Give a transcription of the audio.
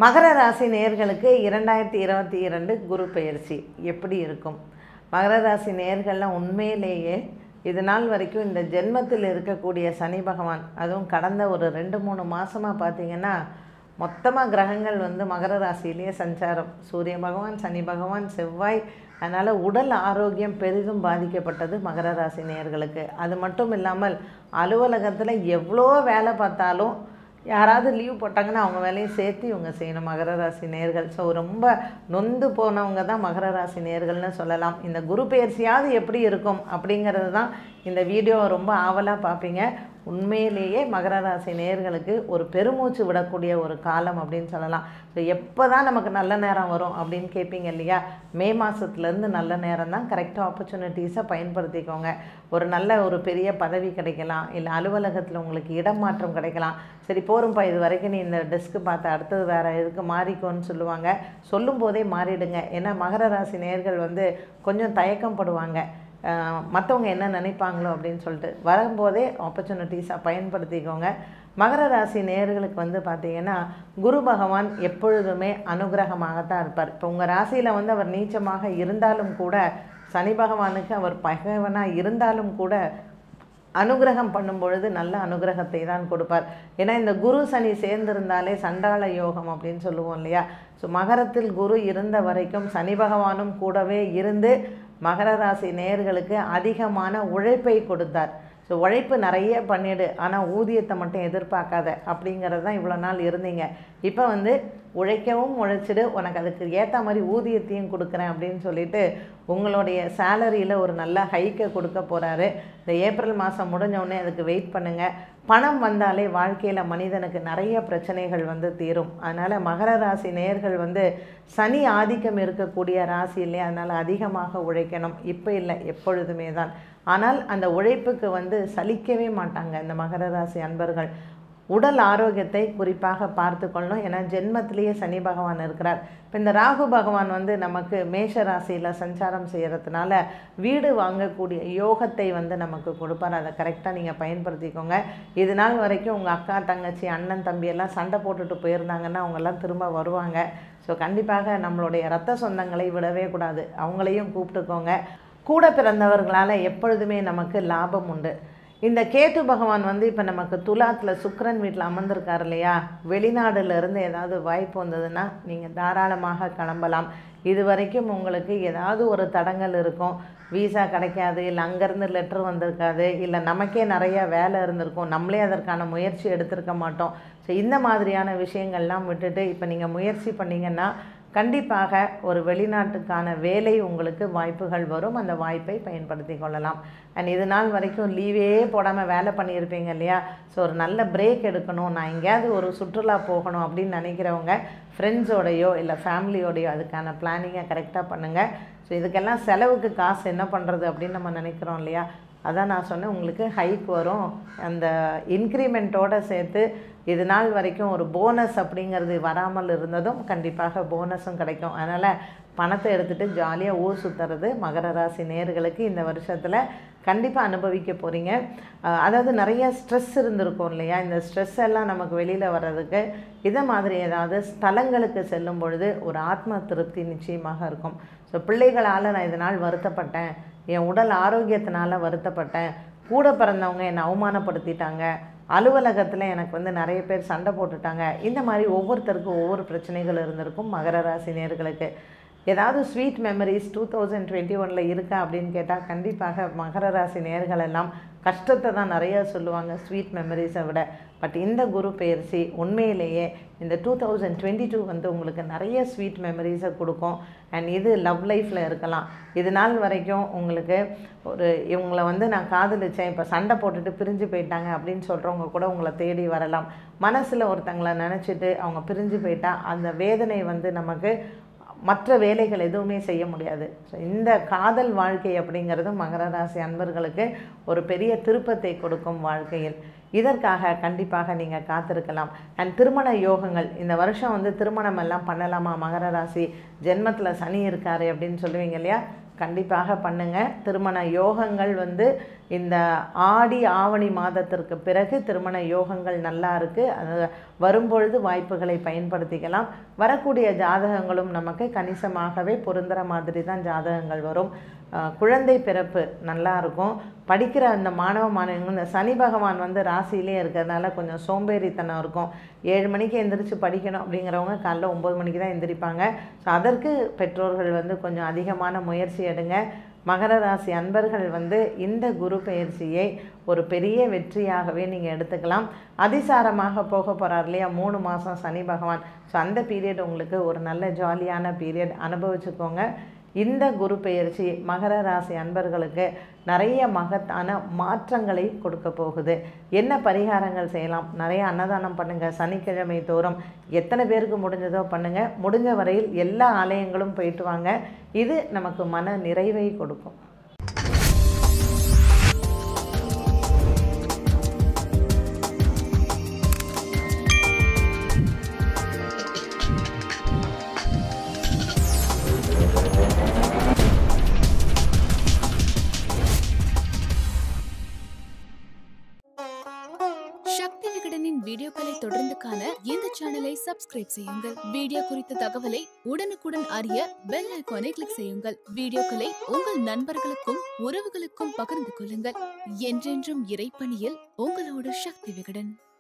மகர ராசி நேர்களுக்கு இரண்டாயிரத்தி இருபத்தி இரண்டு குரு பெயர்ச்சி எப்படி இருக்கும் மகர ராசி நேர்கள்லாம் உண்மையிலேயே இது நாள் வரைக்கும் இந்த ஜென்மத்தில் இருக்கக்கூடிய சனி பகவான் அதுவும் கடந்த ஒரு ரெண்டு மூணு மாதமாக பார்த்தீங்கன்னா மொத்தமாக கிரகங்கள் வந்து மகர ராசியிலேயே சஞ்சாரம் சூரிய பகவான் சனி பகவான் செவ்வாய் அதனால் உடல் ஆரோக்கியம் பெரிதும் பாதிக்கப்பட்டது மகர ராசி நேயர்களுக்கு அது மட்டும் இல்லாமல் அலுவலகத்தில் எவ்வளோ வேலை பார்த்தாலும் யாராவது லீவ் போட்டாங்கன்னா அவங்க வேலையும் சேர்த்து இவங்க செய்யணும் மகர ராசி நேர்கள் ஸோ ரொம்ப நொந்து போனவங்க தான் மகர ராசி நேர்கள்னு சொல்லலாம் இந்த குரு பயிற்சியாவது எப்படி இருக்கும் அப்படிங்கிறது தான் இந்த வீடியோ ரொம்ப ஆவலாக பார்ப்பீங்க உண்மையிலேயே மகர ராசி நேர்களுக்கு ஒரு பெருமூச்சு விடக்கூடிய ஒரு காலம் அப்படின்னு சொல்லலாம் ஸோ எப்போ தான் நமக்கு நல்ல நேரம் வரும் அப்படின்னு கேட்பீங்க இல்லையா மே மாதத்துலேருந்து நல்ல நேரம் தான் கரெக்டாக ஆப்பர்ச்சுனிட்டிஸை பயன்படுத்திக்கோங்க ஒரு நல்ல ஒரு பெரிய பதவி கிடைக்கலாம் இல்லை அலுவலகத்தில் உங்களுக்கு இடமாற்றம் கிடைக்கலாம் சரி போரும்ப்பா இது வரைக்கும் நீ இந்த டெஸ்க்கு பார்த்த அடுத்தது வேறு இதுக்கு மாறிக்கோன்னு சொல்லுவாங்க சொல்லும் போதே மாறிடுங்க ஏன்னா மகர ராசி நேர்கள் வந்து கொஞ்சம் தயக்கம் படுவாங்க மற்றவங்க என்ன நினைப்பாங்களோ அப்படின்னு சொல்லிட்டு வரும்போதே ஆப்பர்ச்சுனிட்டிஸாக பயன்படுத்திக்கோங்க மகர ராசி நேர்களுக்கு வந்து பார்த்தீங்கன்னா குரு பகவான் எப்பொழுதுமே அனுகிரகமாகத்தான் இருப்பார் இப்போ உங்கள் ராசியில் வந்து அவர் நீச்சமாக இருந்தாலும் கூட சனி பகவானுக்கு அவர் பகைவனாக இருந்தாலும் கூட அனுகிரகம் பண்ணும் பொழுது நல்ல அனுகிரகத்தை தான் கொடுப்பார் ஏன்னா இந்த குரு சனி சேர்ந்திருந்தாலே சண்டாள யோகம் அப்படின்னு சொல்லுவோம் இல்லையா ஸோ மகரத்தில் குரு இருந்த வரைக்கும் சனி பகவானும் கூடவே இருந்து மகர ராசி நேயர்களுக்கு அதிகமான உழைப்பை கொடுத்தார் ஸோ உழைப்பு நிறைய பண்ணிடு ஆனால் ஊதியத்தை மட்டும் எதிர்பார்க்காத அப்படிங்கிறது தான் இவ்வளோ நாள் இருந்தீங்க இப்போ வந்து உழைக்கவும் உழைச்சிடு உனக்கு அதுக்கு ஏற்ற மாதிரி ஊதியத்தையும் கொடுக்குறேன் அப்படின்னு சொல்லிட்டு உங்களுடைய சேலரியில் ஒரு நல்ல ஹைக்கை கொடுக்க போகிறாரு இந்த ஏப்ரல் மாதம் முடிஞ்ச அதுக்கு வெயிட் பண்ணுங்கள் பணம் வந்தாலே வாழ்க்கையில் மனிதனுக்கு நிறைய பிரச்சனைகள் வந்து தீரும் அதனால் மகர ராசி நேயர்கள் வந்து சனி ஆதிக்கம் இருக்கக்கூடிய ராசி இல்லையா அதனால் அதிகமாக உழைக்கணும் இப்போ இல்லை எப்பொழுதுமே தான் ஆனால் அந்த உழைப்புக்கு வந்து சலிக்கவே மாட்டாங்க இந்த மகர ராசி அன்பர்கள் உடல் ஆரோக்கியத்தை குறிப்பாக பார்த்து கொள்ளணும் ஏன்னா ஜென்மத்திலேயே சனி பகவான் இருக்கிறார் இப்போ இந்த ராகு பகவான் வந்து நமக்கு மேஷ ராசியில் சஞ்சாரம் செய்கிறதுனால வீடு வாங்கக்கூடிய யோகத்தை வந்து நமக்கு கொடுப்பார் அதை கரெக்டாக நீங்கள் பயன்படுத்திக்கோங்க இது நாள் வரைக்கும் உங்கள் அக்கா தங்கச்சி அண்ணன் தம்பி எல்லாம் சண்டை போட்டுட்டு போயிருந்தாங்கன்னா அவங்கெல்லாம் திரும்ப வருவாங்க ஸோ கண்டிப்பாக நம்மளுடைய ரத்த சொந்தங்களை விடவே கூடாது அவங்களையும் கூப்பிட்டுக்கோங்க கூட பிறந்தவர்களால் எப்பொழுதுமே நமக்கு லாபம் உண்டு இந்த கேத்து பகவான் வந்து இப்போ நமக்கு துலாத்தில் சுக்கரன் வீட்டில் அமர்ந்திருக்கார் இல்லையா வெளிநாடுலேருந்து ஏதாவது வாய்ப்பு வந்ததுன்னா நீங்கள் தாராளமாக கிளம்பலாம் இது வரைக்கும் உங்களுக்கு ஏதாவது ஒரு தடங்கள் இருக்கும் வீசா கிடைக்காது இல்லை அங்கேருந்து லெட்ரு வந்திருக்காது இல்லை நமக்கே நிறைய வேலை இருந்திருக்கும் நம்மளே அதற்கான முயற்சி எடுத்திருக்க மாட்டோம் ஸோ இந்த மாதிரியான விஷயங்கள்லாம் விட்டுட்டு இப்போ நீங்கள் முயற்சி பண்ணிங்கன்னா கண்டிப்பாக ஒரு வெளிநாட்டுக்கான வேலை உங்களுக்கு வாய்ப்புகள் வரும் அந்த வாய்ப்பை பயன்படுத்தி கொள்ளலாம் அண்ட் இது நாள் வரைக்கும் லீவே போடாமல் வேலை பண்ணியிருப்பீங்க இல்லையா ஸோ ஒரு நல்ல பிரேக் எடுக்கணும் நான் எங்கேயாவது ஒரு சுற்றுலா போகணும் அப்படின்னு நினைக்கிறவங்க ஃப்ரெண்ட்ஸோடையோ இல்லை ஃபேமிலியோடையோ அதுக்கான பிளானிங்கை கரெக்டாக பண்ணுங்கள் ஸோ இதுக்கெல்லாம் செலவுக்கு காசு என்ன பண்ணுறது அப்படின்னு நம்ம நினைக்கிறோம் இல்லையா அதான் நான் சொன்னேன் உங்களுக்கு ஹைக் வரும் அந்த இன்க்ரிமெண்ட்டோடு சேர்த்து இது நாள் வரைக்கும் ஒரு போனஸ் அப்படிங்கிறது வராமல் இருந்ததும் கண்டிப்பாக போனஸும் கிடைக்கும் அதனால் பணத்தை எடுத்துகிட்டு ஜாலியாக ஊர் சுற்றுறது மகர ராசி நேர்களுக்கு இந்த வருஷத்தில் கண்டிப்பாக அனுபவிக்க போகிறீங்க அதாவது நிறைய ஸ்ட்ரெஸ் இருந்திருக்கும் இல்லையா இந்த ஸ்ட்ரெஸ் எல்லாம் நமக்கு வெளியில் வர்றதுக்கு இதை மாதிரி ஏதாவது ஸ்தலங்களுக்கு செல்லும் பொழுது ஒரு ஆத்ம திருப்தி நிச்சயமாக இருக்கும் ஸோ பிள்ளைகளால் நான் இதனால் வருத்தப்பட்டேன் என் உடல் ஆரோக்கியத்தினால வருத்தப்பட்டேன் கூட பிறந்தவங்க என்னை அவமானப்படுத்திட்டாங்க அலுவலகத்தில் எனக்கு வந்து நிறைய பேர் சண்டை போட்டுட்டாங்க இந்த மாதிரி ஒவ்வொருத்தருக்கும் ஒவ்வொரு பிரச்சனைகள் இருந்திருக்கும் மகர ராசி நேர்களுக்கு ஏதாவது sweet memories two thousand twenty ஒனில் இருக்கா அப்படின்னு கேட்டால் கண்டிப்பாக மகர ராசி நேர்கள் எல்லாம் கஷ்டத்தை தான் நிறைய சொல்லுவாங்க ஸ்வீட் மெமரிஸை விட பட் இந்த குரு பயிற்சி உண்மையிலேயே இந்த டூ தௌசண்ட் டுவெண்ட்டி டூ வந்து உங்களுக்கு நிறைய ஸ்வீட் மெமரிஸை கொடுக்கும் அண்ட் இது லவ் லைஃப்பில் இருக்கலாம் இது நாள் வரைக்கும் உங்களுக்கு ஒரு இவங்களை வந்து நான் காதலிச்சேன் இப்போ சண்டை போட்டுட்டு பிரிஞ்சு போயிட்டாங்க அப்படின்னு சொல்கிறவங்க கூட உங்களை தேடி வரலாம் மனசில் ஒருத்தங்களை நினச்சிட்டு அவங்க பிரிஞ்சு போயிட்டா அந்த வேதனை வந்து நமக்கு மற்ற வேலைகள் எதுவுமே செய்ய முடியாது ஸோ இந்த காதல் வாழ்க்கை அப்படிங்கிறது மகர ராசி அன்பர்களுக்கு ஒரு பெரிய திருப்பத்தை கொடுக்கும் வாழ்க்கையில் இதற்காக கண்டிப்பாக நீங்கள் காத்திருக்கலாம் அண்ட் திருமண யோகங்கள் இந்த வருஷம் வந்து திருமணம் எல்லாம் பண்ணலாமா மகர ராசி ஜென்மத்தில் சனி இருக்காரு அப்படின்னு சொல்லுவீங்க இல்லையா கண்டிப்பாக பண்ணுங்கள் திருமண யோகங்கள் வந்து இந்த ஆடி ஆவணி மாதத்திற்கு பிறகு திருமண யோகங்கள் நல்லா இருக்குது அது வரும்பொழுது வாய்ப்புகளை பயன்படுத்திக்கலாம் வரக்கூடிய ஜாதகங்களும் நமக்கு கணிசமாகவே பொருந்துற மாதிரி தான் ஜாதகங்கள் வரும் அஹ் குழந்தை பிறப்பு நல்லா இருக்கும் படிக்கிற அந்த மாணவ மாணவிகள் இந்த சனி பகவான் வந்து ராசியிலே இருக்கிறதுனால கொஞ்சம் சோம்பேறித்தனம் இருக்கும் ஏழு மணிக்கு எந்திரிச்சு படிக்கணும் அப்படிங்கிறவங்க காலைல ஒம்பது மணிக்கு தான் எந்திரிப்பாங்க ஸோ அதற்கு பெற்றோர்கள் வந்து கொஞ்சம் அதிகமான முயற்சி எடுங்க மகர ராசி அன்பர்கள் வந்து இந்த குரு பயிற்சியை ஒரு பெரிய வெற்றியாகவே நீங்கள் எடுத்துக்கலாம் அதிசாரமாக போக போகிறார் இல்லையா மூணு மாதம் சனி பகவான் ஸோ அந்த பீரியட் உங்களுக்கு ஒரு நல்ல ஜாலியான பீரியட் அனுபவிச்சுக்கோங்க இந்த குரு பெயர்ச்சி மகர ராசி அன்பர்களுக்கு நிறைய மகத்தான மாற்றங்களை கொடுக்க போகுது என்ன பரிகாரங்கள் செய்யலாம் நிறைய அன்னதானம் பண்ணுங்கள் சனிக்கிழமை தோறும் எத்தனை பேருக்கு முடிஞ்சதோ பண்ணுங்கள் முடிஞ்ச வரையில் எல்லா ஆலயங்களும் போயிட்டு வாங்க இது நமக்கு மன நிறைவை கொடுக்கும் சக்தி விகடனின் வீடியோக்களை தொடர்ந்து காண இந்த சேனலை சப்ஸ்கிரைப் செய்யுங்கள் வீடியோ குறித்த தகவலை உடனுக்குடன் அறிய பெல் ஐகானை கிளிக் செய்யுங்கள் வீடியோக்களை உங்கள் நண்பர்களுக்கும் உறவுகளுக்கும் பகிர்ந்து கொள்ளுங்கள் என்றென்றும் இறைப்பணியில் உங்களோட சக்தி விகடன்